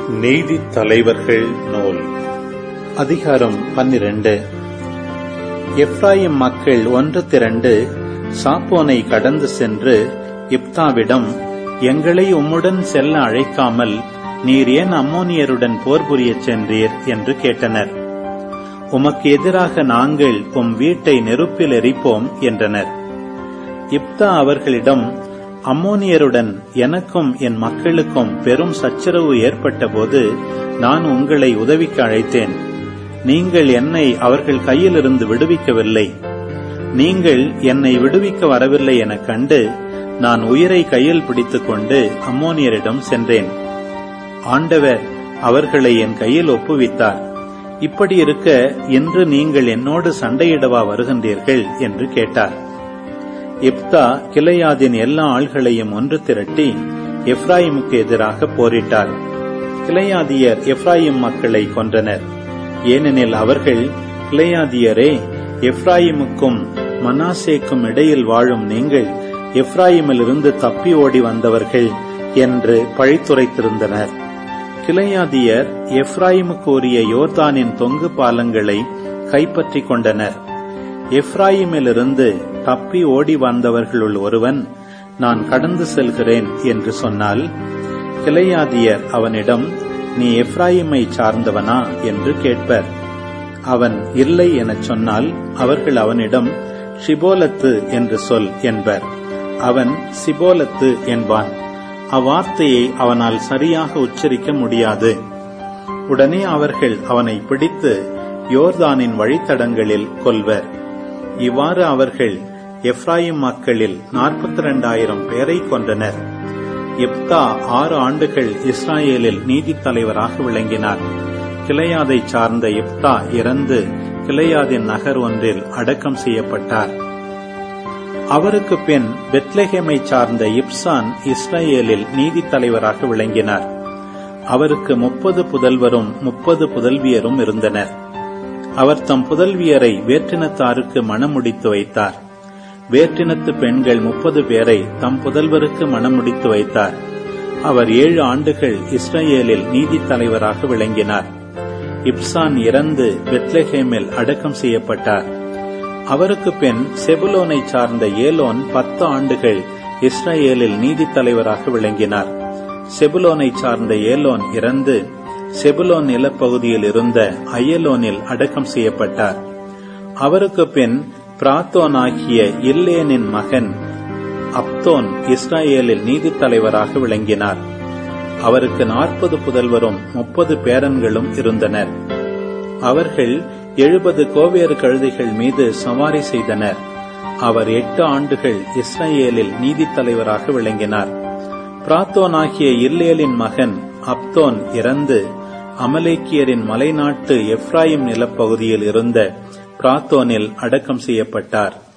நீதித் தலைவர்கள் நூல் அதிகாரம் பன்னிரண்டு எப்ராயிம் மக்கள் ஒன்று திரண்டு சாப்போனை கடந்து சென்று இப்தாவிடம் எங்களை உம்முடன் செல்ல அழைக்காமல் நீர் ஏன் அம்மோனியருடன் போர் புரியச் சென்றீர் என்று கேட்டனர் உமக்கு எதிராக நாங்கள் உம் வீட்டை நெருப்பில் எரிப்போம் என்றனர் இப்தா அவர்களிடம் அம்மோனியருடன் எனக்கும் என் மக்களுக்கும் பெரும் சச்சரவு ஏற்பட்டபோது நான் உங்களை உதவிக்கு அழைத்தேன் நீங்கள் என்னை அவர்கள் கையிலிருந்து விடுவிக்கவில்லை நீங்கள் என்னை விடுவிக்க வரவில்லை எனக் கண்டு நான் உயிரை கையில் பிடித்துக்கொண்டு அம்மோனியரிடம் சென்றேன் ஆண்டவர் அவர்களை என் கையில் ஒப்புவித்தார் இப்படி இருக்க இன்று நீங்கள் என்னோடு சண்டையிடவா வருகின்றீர்கள் என்று கேட்டார் இப்தா கிளையாதின் எல்லா ஆள்களையும் ஒன்று திரட்டி எப்ராயிமுக்கு எதிராக போரிட்டார் கிளையாதியர் எப்ராயிம் மக்களை கொன்றனர் ஏனெனில் அவர்கள் கிளையாதியரே எப்ராயிமுக்கும் மனாசேக்கும் இடையில் வாழும் நீங்கள் எப்ராயிமிலிருந்து தப்பி ஓடி வந்தவர்கள் என்று பழித்துரைத்திருந்தனர் கிளையாதியர் எப்ராயிமுக்கு உரிய யோர்தானின் தொங்கு பாலங்களை கைப்பற்றிக் கொண்டனர் எப்ராயிமிலிருந்து தப்பி ஓடி வந்தவர்களுள் ஒருவன் நான் கடந்து செல்கிறேன் என்று சொன்னால் கிளையாதியர் அவனிடம் நீ எப்ராயிமை சார்ந்தவனா என்று கேட்பர் அவன் இல்லை எனச் சொன்னால் அவர்கள் அவனிடம் ஷிபோலத்து என்று சொல் என்பர் அவன் சிபோலத்து என்பான் அவ்வார்த்தையை அவனால் சரியாக உச்சரிக்க முடியாது உடனே அவர்கள் அவனை பிடித்து யோர்தானின் வழித்தடங்களில் கொல்வர் இவ்வாறு அவர்கள் எப்ராயிம் மக்களில் நாற்பத்தி இரண்டாயிரம் பேரை கொன்றனர் எப்தா ஆறு ஆண்டுகள் இஸ்ராயேலில் நீதித் தலைவராக விளங்கினார் கிளையாதை சார்ந்த எப்தா இறந்து கிளையாதின் நகர் ஒன்றில் அடக்கம் செய்யப்பட்டார் அவருக்கு பின் பெத்லஹேமை சார்ந்த இப்சான் இஸ்ரேலில் நீதித் தலைவராக விளங்கினார் அவருக்கு முப்பது புதல்வரும் முப்பது புதல்வியரும் இருந்தனர் அவர் தம் புதல்வியரை வேற்றினத்தாருக்கு மணமுடித்து வைத்தார் வேற்றினத்து பெண்கள் முப்பது பேரை தம் புதல்வருக்கு மணமுடித்து வைத்தார் அவர் ஏழு ஆண்டுகள் இஸ்ரேலில் நீதித் தலைவராக விளங்கினார் இப்சான் இறந்து பெத்லஹேமில் அடக்கம் செய்யப்பட்டார் அவருக்கு பின் செபுலோனை சார்ந்த ஏலோன் பத்து ஆண்டுகள் இஸ்ரேலில் நீதித் தலைவராக விளங்கினார் செபுலோனை சார்ந்த ஏலோன் இறந்து செபுலோன் நிலப்பகுதியில் இருந்த அயலோனில் அடக்கம் செய்யப்பட்டார் அவருக்கு பின் பிராத்தோனாகிய இல்லேனின் மகன் அப்தோன் இஸ்ரேலில் நீதித் தலைவராக விளங்கினார் அவருக்கு நாற்பது புதல்வரும் முப்பது பேரன்களும் இருந்தனர் அவர்கள் எழுபது கோவேறு கழுதைகள் மீது சவாரி செய்தனர் அவர் எட்டு ஆண்டுகள் இஸ்ரேலில் நீதித் தலைவராக விளங்கினார் பிராத்தோனாகிய இல்லேலின் மகன் அப்தோன் இறந்து அமலேக்கியரின் மலைநாட்டு எப்ராயிம் நிலப்பகுதியில் இருந்த பிராத்தோனில் அடக்கம் செய்யப்பட்டார்